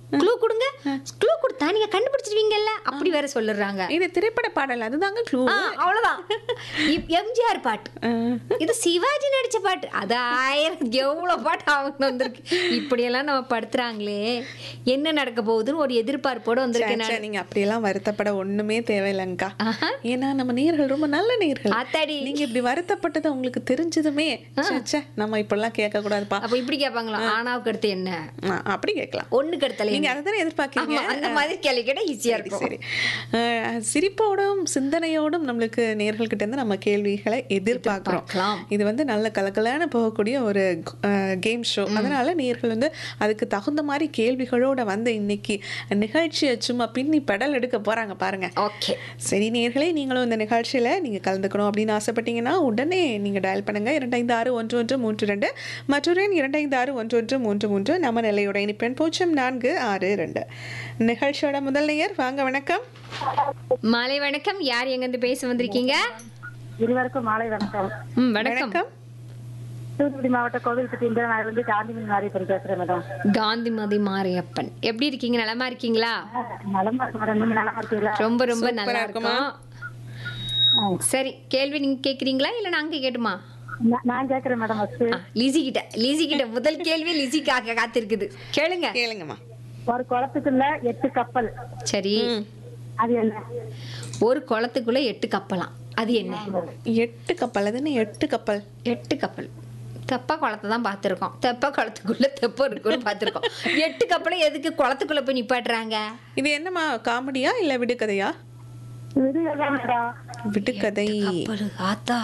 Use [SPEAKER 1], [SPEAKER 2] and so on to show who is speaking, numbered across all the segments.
[SPEAKER 1] Clue கொடுங்க clue கொடுத்தா நீங்க கண்டுபிடிச்சிருவீங்கல்ல அப்படி வேற சொல்லுறாங்க
[SPEAKER 2] இது திரைப்பட பாடல் அதுதாங்க க்ளூ
[SPEAKER 1] ஆ, அவ்வளவுதான் இப்- எம்ஜிஆர் பாட்டு இது சிவாஜி நடிச்ச பாட்டு அது ஆயிரம் எவ்வளவு பாட்டு அவங்க வந்திருக்கு இப்படியெல்லாம் நம்ம படுத்துறாங்களே என்ன நடக்க போகுதுன்னு ஒரு எதிர்பார்ப்போட வந்திருக்கேன் நான்.
[SPEAKER 2] நீங்க அப்படியெல்லாம் வருத்தப்பட ஒண்ணுமே தேவையில்லைங்கக்கா ஏன்னா நம்ம நேர்கள் ரொம்ப நல்ல நேர்கள்
[SPEAKER 1] ஆத்தாடி
[SPEAKER 2] நீங்க இப்படி வருத்தப்பட்டது உங்களுக்கு தெரிஞ்சதுமே ச்சே, ச்சே, நம்ம இப்படிலாம் கேட்க கூடாதுப்பா
[SPEAKER 1] அப்ப இப்படி கேட்பாங்களா ஆனாவுக்கு அடுத்து என்ன
[SPEAKER 2] ஆ, அப்படி கேட்கலாம்
[SPEAKER 1] ஒண்ணுக்கு அடுத்தல
[SPEAKER 2] நீங்க
[SPEAKER 1] என்ன?
[SPEAKER 2] அதை தானே எதிர்பார்க்கீங்க
[SPEAKER 1] ஆமா, அந்த மாதிரி கேள்வி கேட்டா ஈஸியா
[SPEAKER 2] சரி
[SPEAKER 1] இருக்கும்
[SPEAKER 2] சரி அஹ், சிரிப்போடும் சிந்தனையோடும் நம்மளுக்கு நேர்கள்கிட்ட இருந்து நம்ம கேள்விகளை எதிர்பார்க்கிறோம்
[SPEAKER 1] எதிர்பார்க்கலாம்.
[SPEAKER 2] இது வந்து நல்ல கலக்கலான போகக்கூடிய ஒரு கேம் ஷோ அதனால நேர்கள் வந்து அதுக்கு தகுந்த மாதிரி கேள்விகளோட வந்து இன்னைக்கு நிகழ்ச்சியை சும்மா பின்னி பெடல் எடுக்க போறாங்க பாருங்க
[SPEAKER 1] ஓகே
[SPEAKER 2] சரி நேர்களே நீங்களும் இந்த நிகழ்ச்சியில் நீங்கள் கலந்துக்கணும் அப்படின்னு ஆசைப்பட்டீங்கன்னா உடனே நீங்கள் டயல் பண்ணுங்கள் இரண்டைந்து ஆறு ஒன்று ஒன்று மூன்று ரெண்டு மற்றொரு எண் இரண்டைந்து ஆறு ஒன்று ஒன்று மூன்று மூன்று நம்ம நிலையோட இனிப்பெண் பூஜ்ஜியம் நான்கு ஆறு ரெண்டு நிகழ்ச்சியோட முதல் நேயர் வாங்க வணக்கம்
[SPEAKER 1] மாலை வணக்கம் யார் எங்க இருந்து பேச வந்திருக்கீங்க
[SPEAKER 3] இருவருக்கும் மாலை வணக்கம்
[SPEAKER 1] ம் வணக்கம்
[SPEAKER 2] வணக்கம்
[SPEAKER 3] தூத்துக்குடி மாவட்ட கோவில்பட்டி இந்திரநாயிலிருந்து காந்திமதி மாரியப்பன் பேசுறேன் மேடம்
[SPEAKER 1] காந்திமதி மாரியப்பன் எப்படி இருக்கீங்க நலமா இருக்கீங்களா
[SPEAKER 3] நலமா இருக்கு மேடம் நீங்க நலமா இருக்கீங்களா
[SPEAKER 1] ரொம்ப ரொம்ப
[SPEAKER 2] சூப்பரா
[SPEAKER 1] நல்லா
[SPEAKER 2] இருக்குமா?
[SPEAKER 1] இருக்கும் சரி கேள்வி நீங்க கேக்குறீங்களா இல்ல நாங்க கேட்டுமா
[SPEAKER 3] நா- நான் கேக்குறேன் மேடம் ஃபர்ஸ்ட்
[SPEAKER 1] ஆ, லிசி கிட்ட லிசி கிட்ட முதல் கேள்வி லிசி காக்க காத்திருக்குது கேளுங்க
[SPEAKER 2] கேளுங்கம்மா
[SPEAKER 3] ஒரு குளத்துக்குள்ள எட்டு கப்பல்
[SPEAKER 1] சரி
[SPEAKER 3] அது என்ன
[SPEAKER 1] ஒரு குளத்துக்குள்ள எட்டு கப்பலாம் அது என்ன
[SPEAKER 2] எட்டு கப்பல் அதுன்னு எட்டு கப்பல்
[SPEAKER 1] எட்டு கப்பல் தெப்ப குளத்தை தான் பார்த்துருக்கோம் தெப்ப குளத்துக்குள்ள தெப்பம் இருக்குன்னு பார்த்துருக்கோம் எட்டு கப்பலை எதுக்கு குளத்துக்குள்ள போய் நிப்பாட்டுறாங்க
[SPEAKER 2] இது என்னம்மா காமெடியா இல்லை விடுகதையா
[SPEAKER 3] விடுகதான் மேடம்
[SPEAKER 2] விடுகதை
[SPEAKER 1] கப்பல் ஆத்தா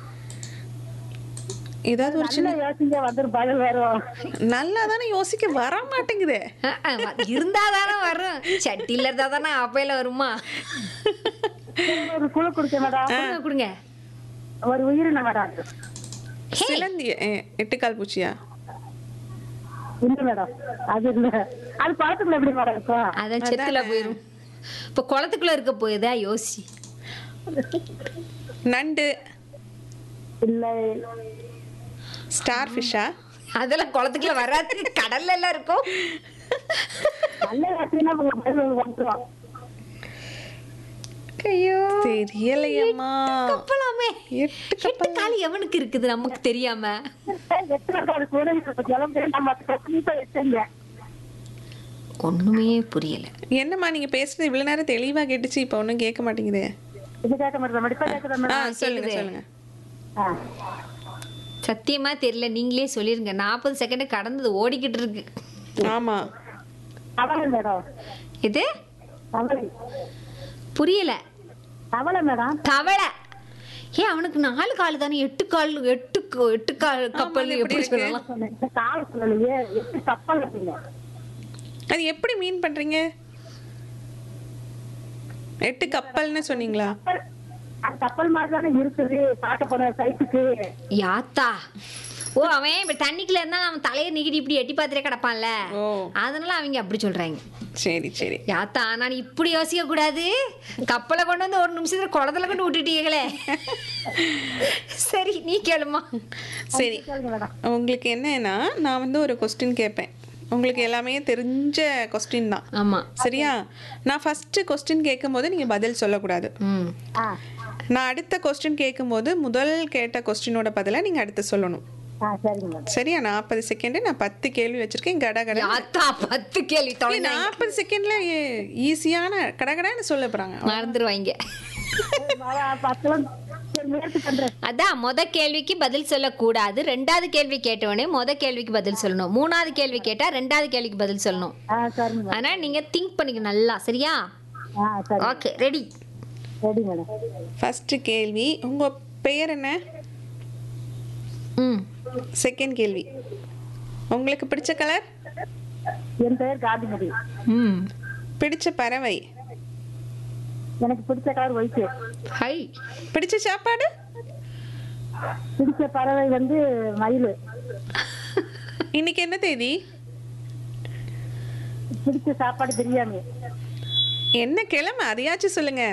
[SPEAKER 2] ஏதாவது ஒரு
[SPEAKER 3] நல்ல யோசிங்க வந்துரும் பதில் வரும்
[SPEAKER 2] நல்லா தானே யோசிக்க வர மாட்டேங்குதே
[SPEAKER 1] அஹ், அஹ், வ- இருந்தா தானே வரும் சட்டியில் இருந்தா தானே அப்பையில வருமா
[SPEAKER 3] ஒரு குழு கொடுக்க மேடம்
[SPEAKER 1] கொடுங்க கொடுங்க
[SPEAKER 3] ஒரு உயிரினம் மேடம்
[SPEAKER 2] சிலந்தி எ- எட்டுக்கால் பூச்சியா
[SPEAKER 3] இல்ல மேடம் அது இல்ல அது குளத்துக்குள்ள எப்படி மேடம் இருக்கும்
[SPEAKER 1] அதான் செத்துல போயிரும் இப்ப குளத்துக்குள்ள இருக்க போயுதா யோசி
[SPEAKER 2] நண்டு
[SPEAKER 3] இல்லை
[SPEAKER 2] ஸ்டார் ஃபிஷ்ஷா
[SPEAKER 1] அதெல்லாம் குளத்துக்குள்ள வராது கடல்ல எல்லாம் இருக்கும்
[SPEAKER 3] நல்ல யோசினா பதில் வந்துரும்
[SPEAKER 1] ஐயோ
[SPEAKER 2] தெரியலையம்மா
[SPEAKER 1] கப்பலாமே
[SPEAKER 2] எட்டு
[SPEAKER 1] எட்டு கால் எவனுக்கு இருக்குது நமக்கு தெரியாம
[SPEAKER 3] எத்தனை கால் கூட கிளம்பி நம்ம பிரச்சனை வச்சுங்க
[SPEAKER 1] ஒண்ணுமே புரியல
[SPEAKER 2] என்னம்மா நீங்க பேசுறது இவ்வளவு நேரம் தெளிவா கேட்டுச்சு இப்ப ஒண்ணும் கேட்க மாட்டேங்குதே
[SPEAKER 3] இது கேட்க மாட்டேன் மடிப்பா கேட்குறேன்
[SPEAKER 2] ஆ
[SPEAKER 3] மேடம்
[SPEAKER 2] சொல்லுங்க
[SPEAKER 1] கேக்குதே.
[SPEAKER 2] சொல்லுங்க
[SPEAKER 3] ஆ
[SPEAKER 1] சத்தியமா தெரியல நீங்களே சொல்லிருங்க நாற்பது செகண்ட் கடந்தது ஓடிக்கிட்டு இருக்கு
[SPEAKER 2] ஆமா
[SPEAKER 3] தவளை மேடம்
[SPEAKER 1] இது
[SPEAKER 3] தவளை
[SPEAKER 1] புரியல
[SPEAKER 3] தவளை மேடம்
[SPEAKER 1] தவளை ஏன் அவனுக்கு நாலு கால் தானே எட்டு கால் எட்டு க- எட்டு கால் கப்பல்
[SPEAKER 2] எப்படி
[SPEAKER 1] எப்படி
[SPEAKER 2] இருக்கு?
[SPEAKER 1] சொல்லலாம்
[SPEAKER 3] சொன்னேன். இந்த கால சொல்லலையே எப்படி கப்பல் இருக்குங்க
[SPEAKER 2] அது எப்படி மீன் பண்றீங்க எட்டு கப்பல்னு சொன்னீங்களா
[SPEAKER 3] கப்பல் அது கப்பல் மாதிரி தானே இருக்குது பார்க்க போன சைட்டுக்கு
[SPEAKER 1] யாத்தா ஓ அவன் இப்ப தண்ணிக்குள்ள இருந்தா அவன் தலையை நிக்கிட்டு இப்படி எட்டி பார்த்துட்டே கிடப்பான்ல
[SPEAKER 2] ஓ
[SPEAKER 1] அதனால அவங்க அப்படி சொல்றாங்க
[SPEAKER 2] சரி சரி
[SPEAKER 1] யாத்தா நான் இப்படி யோசிக்க கூடாது கப்பலை கொண்டு வந்து ஒரு நிமிஷத்துல குளத்துல கொண்டு விட்டுட்டீங்களே சரி நீ கேளுமா
[SPEAKER 2] சரி
[SPEAKER 3] கேளுங்க மேடம்
[SPEAKER 2] உங்களுக்கு என்னன்னா நான் வந்து ஒரு கொஸ்டின் கேட்பேன் உங்களுக்கு எல்லாமே தெரிஞ்ச கொஸ்டின் தான்
[SPEAKER 1] ஆமா
[SPEAKER 2] சரியா நான் ஃபர்ஸ்ட் கொஸ்டின் கேட்கும்போது நீங்க பதில் சொல்லக்கூடாது
[SPEAKER 1] ம்
[SPEAKER 3] ஆ
[SPEAKER 2] நான் அடுத்த கொஸ்டின் கேட்கும்போது முதல் கேட்ட கொஸ்டினோட பதிலை நீங்க அடுத்து சொல்லணும்
[SPEAKER 3] ஆ சரிங்க மேடம்
[SPEAKER 2] சரியா நாற்பது செகண்ட் நான் பத்து கேள்வி வச்சிருக்கேன் கட கட
[SPEAKER 1] யாத்தா பத்து கேள்வி தொலைஞ்சா
[SPEAKER 2] நாற்பது செகண்ட்ல ஈஸியான கடகடன்னு சொல்ல போறாங்க
[SPEAKER 1] மறந்துருவாங்க
[SPEAKER 3] பத்து முயற்சி பண்றேன்
[SPEAKER 1] அதான் முத கேள்விக்கு பதில் சொல்லக்கூடாது ரெண்டாவது கேள்வி கேட்டவொடனே முத கேள்விக்கு பதில் சொல்லணும் மூணாவது கேள்வி கேட்டா ரெண்டாவது கேள்விக்கு பதில் சொல்லணும்
[SPEAKER 3] ஆ சரிங்க மேடம்
[SPEAKER 1] அதனால நீங்க திங்க் பண்ணிக்க நல்லா சரியா
[SPEAKER 3] ஆ சரி
[SPEAKER 1] okay ready
[SPEAKER 3] ready madam
[SPEAKER 2] first கேள்வி உங்க பெயர் என்ன
[SPEAKER 1] ம்
[SPEAKER 2] செகண்ட் கேள்வி உங்களுக்கு பிடிச்ச கலர்
[SPEAKER 3] என் பெயர் காந்திமதி
[SPEAKER 1] ம்
[SPEAKER 2] பிடிச்ச பறவை
[SPEAKER 3] எனக்கு பிடிச்ச கலர் ஒயிட்டு
[SPEAKER 1] ஹை
[SPEAKER 2] பிடிச்ச சாப்பாடு
[SPEAKER 3] பிடிச்ச பறவை வந்து மயில்
[SPEAKER 2] இன்னைக்கு என்ன தேதி
[SPEAKER 3] பிடிச்ச சாப்பாடு பிரியாணி
[SPEAKER 2] என்ன கிழமை அதையாச்சும் சொல்லுங்க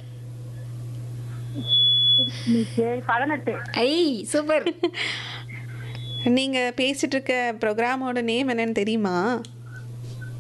[SPEAKER 3] இன்னைக்கு பதினெட்டு
[SPEAKER 1] ஐ சூப்பர்
[SPEAKER 2] நீங்க பேசிட்டு இருக்க ப்ரோக்ராமோட நேம் என்னன்னு தெரியுமா